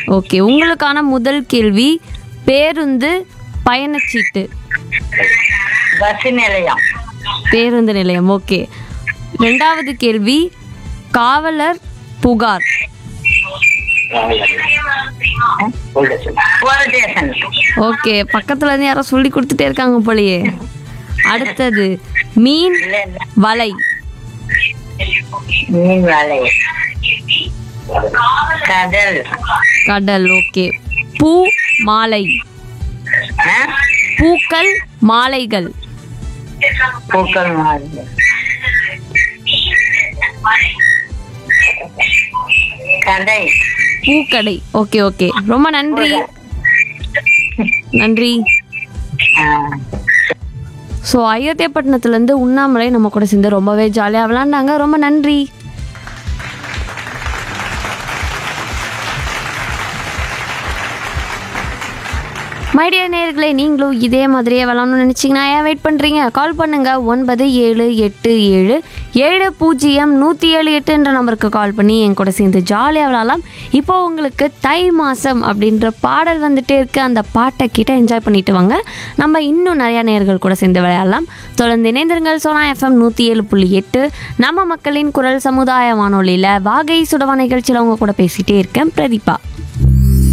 Okay உங்களுக்கான முதல் கேள்வி பேருந்து பயணச்சீட்டு பஸ் நிலையம் பேருந்து நிலையம் ஓகே ரெண்டாவது கேள்வி காவலர் புகார் போலீஸ் ஸ்டேஷன் ஓகே பக்கத்துல இருந்து யாரோ சொல்லி கொடுத்துட்டே இருக்காங்க போலயே அடுத்தது மீன் இல்ல இல்ல வலை மீன் வேலை கடல் கடல் ஓகே பூ மாலை ஆ? பூக்கள் மாலைகள் பூக்கள் மாதிரி கடை பூக்கடை ஓகே ஓகே ரொம்ப நன்றி நன்றி ஆ. ஸோ அயோத்தியப்பட்டினத்துலேருந்து உண்ணாமலை நம்ம கூட சேர்ந்து ரொம்பவே ஜாலியாக விளாண்டாங்க ரொம்ப நன்றி மைடியர் நேயர்களே நீங்களும் இதே மாதிரியே விளாடணும்னு நினச்சிங்கன்னா ஏன் வெயிட் பண்ணுறீங்க கால் பண்ணுங்க ஒன்பது ஏழு எட்டு ஏழு ஏழு பூஜ்ஜியம் நூற்றி ஏழு எட்டுன்ற நம்பருக்கு கால் பண்ணி என் கூட சேர்ந்து ஜாலியாக விளாடலாம் இப்போ உங்களுக்கு தை மாதம் அப்படின்ற பாடல் வந்துட்டே இருக்கு அந்த பாட்டை கிட்ட என்ஜாய் பண்ணிட்டு வாங்க நம்ம இன்னும் நிறையா நேயர்கள் கூட சேர்ந்து விளையாடலாம் தொடர்ந்து இணைந்திருங்கள் சோனா எஃப்எம் நூற்றி ஏழு புள்ளி எட்டு நம்ம மக்களின் குரல் சமுதாய வானொலியில் வாகை சுடவா நிகழ்ச்சியில் அவங்க கூட பேசிகிட்டே இருக்கேன் பிரதீபா